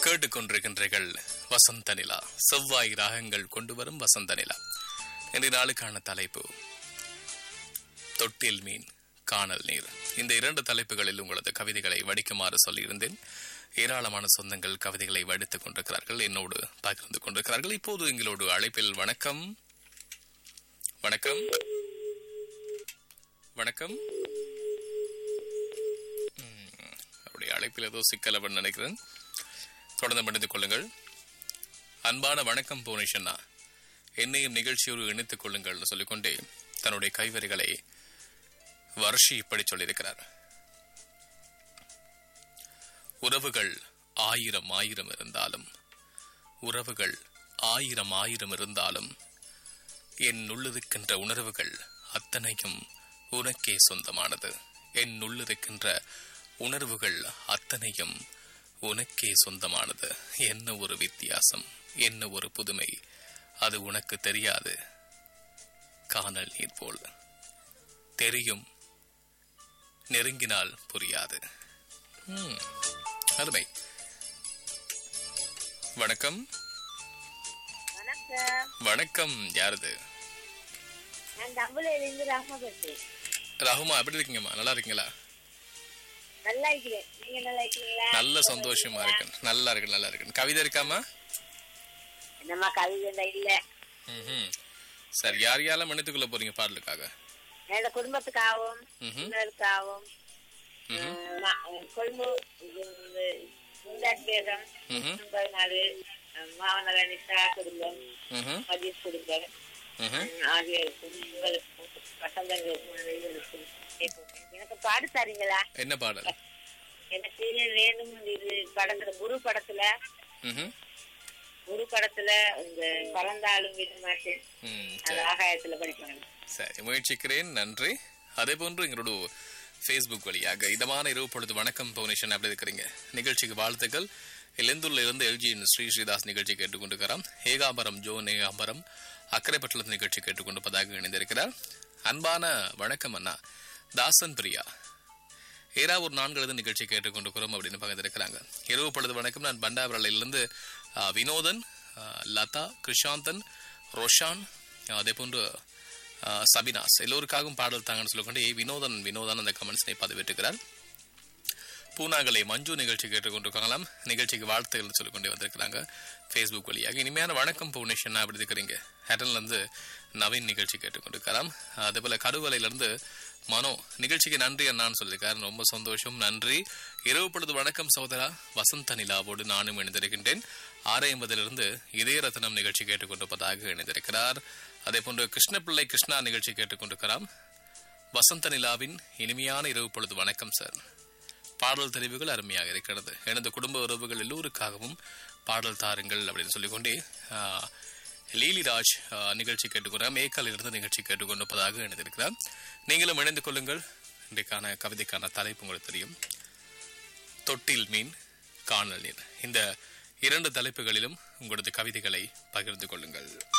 கேட்டுக்கொண்டிருக்கின்றீர்கள் வசந்த நிலா செவ்வாய் ராகங்கள் கொண்டு வரும் வசந்த நிலா இன்றைய நாளுக்கான தலைப்பு தொட்டில் மீன் காணல் நீர் இந்த இரண்டு தலைப்புகளில் உங்களது கவிதைகளை வடிக்குமாறு சொல்லியிருந்தேன் ஏராளமான சொந்தங்கள் கவிதைகளை வடித்துக் கொண்டிருக்கிறார்கள் என்னோடு பகிர்ந்து கொண்டிருக்கிறார்கள் இப்போது எங்களோடு அழைப்பில் வணக்கம் வணக்கம் வணக்கம் ம், அவருடைய அழைப்பில் ஏதோ சிக்கலவன் நினைக்கிறேன் தொடர்ந்து மணிந்து கொள்ளுங்கள் அன்பான வணக்கம் புவனேஷன்னா என்னையும் நிகழ்ச்சியோடு இணைத்துக் கொள்ளுங்கள்னு சொல்லிக்கொண்டே தன்னுடைய கைவரிகளை வருஷி இப்படி சொல்லியிருக்கிறார் உறவுகள் ஆயிரம் ஆயிரம் இருந்தாலும் உறவுகள் ஆயிரம் ஆயிரம் இருந்தாலும் என் உள்ளிருக்கின்ற உணர்வுகள் அத்தனையும் உனக்கே சொந்தமானது என் உள்ளிருக்கின்ற உணர்வுகள் அத்தனையும் உனக்கே சொந்தமானது என்ன ஒரு வித்தியாசம் என்ன ஒரு புதுமை அது உனக்கு தெரியாது காணல் நீர் போல் தெரியும் நெருங்கினால் புரியாது ம், அருமை வணக்கம் வணக்கம் வணக்கம் யாரது நான் தம்புலையிலிருந்து ராமபட்டி ராகுமா எப்படி இருக்கீங்கம்மா நல்லா இருக்கீங்களா நல்லா இருக்கிறேன் நீங்க நல்லா இருக்கீங்களா நல்ல சந்தோஷமா இருக்கேன் நல்லா இருக்கு நல்லா இருக்கு கவிதை இருக்காமா என்னம்மா கவிதை இல்ல ம்ஹும். சரி யார் யாரெல்லாம் மன்னித்துக்கொள்ள போறீங்க பாடலுக்காக என்னோட குடும்பத்துக்காகவும் ம்ஹும். இன்னொருக்காகவும் ம்ஹும். கொழும்பு சுந்தாட் பேகம் ம்ஹும். பதினாலு மாவனக நிஷா குடும்பம் ம்ஹும். மதீஷ் குடும்பம் ம்ஹும். ஆகியோருக்கும் உங்களுக்கும் வசந்தங்களுக்கும் அனைவருக்கும் கேட்போம். எனக்கு பாடு தரீங்களா என்ன பாடல் எனக்கு வேணும் இது படத்துல குரு படத்துல ம்ஹும். குரு படத்துல இந்த பறந்தாலும் விட மாட்டேன் ம், அது சரி ஆகாயத்துல படிப்பாங்க சரி முயற்சிக்கிறேன் நன்றி அதே போன்று எங்களோட ஃபேஸ்புக் வழியாக இதமான இரவு பொழுது வணக்கம் பவுனேஷன் அப்படி இருக்கிறீங்க நிகழ்ச்சிக்கு வாழ்த்துக்கள் இலந்துள்ள இருந்து எல்ஜி ஸ்ரீ ஸ்ரீதாஸ் நிகழ்ச்சி கேட்டுக்கொண்டிருக்கிறார் ஏகாம்பரம் ஜோ ஏகாம்பரம் அக்கரைப்பட்டளத்து நிகழ்ச்சி கேட்டுக்கொண்டிருப்பதாக இணைந்திருக்கிறார் அன்பான வணக்கம் அண்ணா தாசன் பிரியா ஏறாவூர் நான்கு நிகழ்ச்சி கேட்டுக்கொண்டிருக்கிறோம் அப்படின்னு பகிர்ந்திருக்கிறாங்க இரவு பொழுது வணக்கம் நான் பண்டாவரலிலிருந்து ஆ, வினோதன் ஆ, லதா கிருஷாந்தன் ரோஷான் அதே போன்று ஆ, சபினாஸ் எல்லோருக்காகவும் பாடல் தாங்கன்னு சொல்லிக்கொண்டு ஏ வினோதன் வினோதன் அந்த கமெண்ட்ஸை பதிவிட்டிருக்கிறார் பூனாகலை மஞ்சு நிகழ்ச்சி கேட்டுக்கொண்டிருக்காங்களாம் நிகழ்ச்சிக்கு வாழ்த்துகள் சொல்லிக்கொண்டே வந்திருக்கிறாங்க ஃபேஸ்புக் வழியாக இனிமையான வணக்கம் புவனேஷன் அப்படி இருக்கிறீங்க ஹேட்டன்ல இருந்து நவீன் நிகழ்ச்சி கேட்டுக்கொண்டிருக்கலாம் அதே போல கருவலையில இருந்து மனோ நிகழ்ச்சிக்கு நன்றி அண்ணான்னு சொல்லியிருக்காரு ரொம்ப சந்தோஷம் நன்றி இரவு பொழுது வணக்கம் சகோதரா வசந்த நிலாவோடு நானும் இணைந்திருக்கின்றேன் ஆறு ஐம்பதிலிருந்து இதய ரத்னம் நிகழ்ச்சி கேட்டுக்கொண்டிருப்பதாக இணைந்திருக்கிறார் அதே போன்று கிருஷ்ணபிள்ளை கிருஷ்ணா நிகழ்ச்சி கேட்டுக்கொண்டிருக்கிறார் வசந்த நிலாவின் இனிமையான இரவு பொழுது வணக்கம் சார் பாடல் தெரிவுகள் அருமையாக இருக்கிறது எனது குடும்ப உறவுகள் எல்லோருக்காகவும் பாடல் தாருங்கள் அப்படின்னு சொல்லிக்கொண்டே ஆ, லீலிராஜ் ஆ, நிகழ்ச்சி கேட்டுக்கொண்டார் மேக்காலில் இருந்து நிகழ்ச்சி கேட்டுக்கொண்டிருப்பதாக இணைந்திருக்கிறார் நீங்களும் இணைந்து கொள்ளுங்கள் இன்றைக்கான கவிதைக்கான தலைப்பு உங்களுக்கு தெரியும் தொட்டில் மீன் காணல் நீர் இந்த இரண்டு தலைப்புகளிலும் உங்களது கவிதைகளை பகிர்ந்து கொள்ளுங்கள்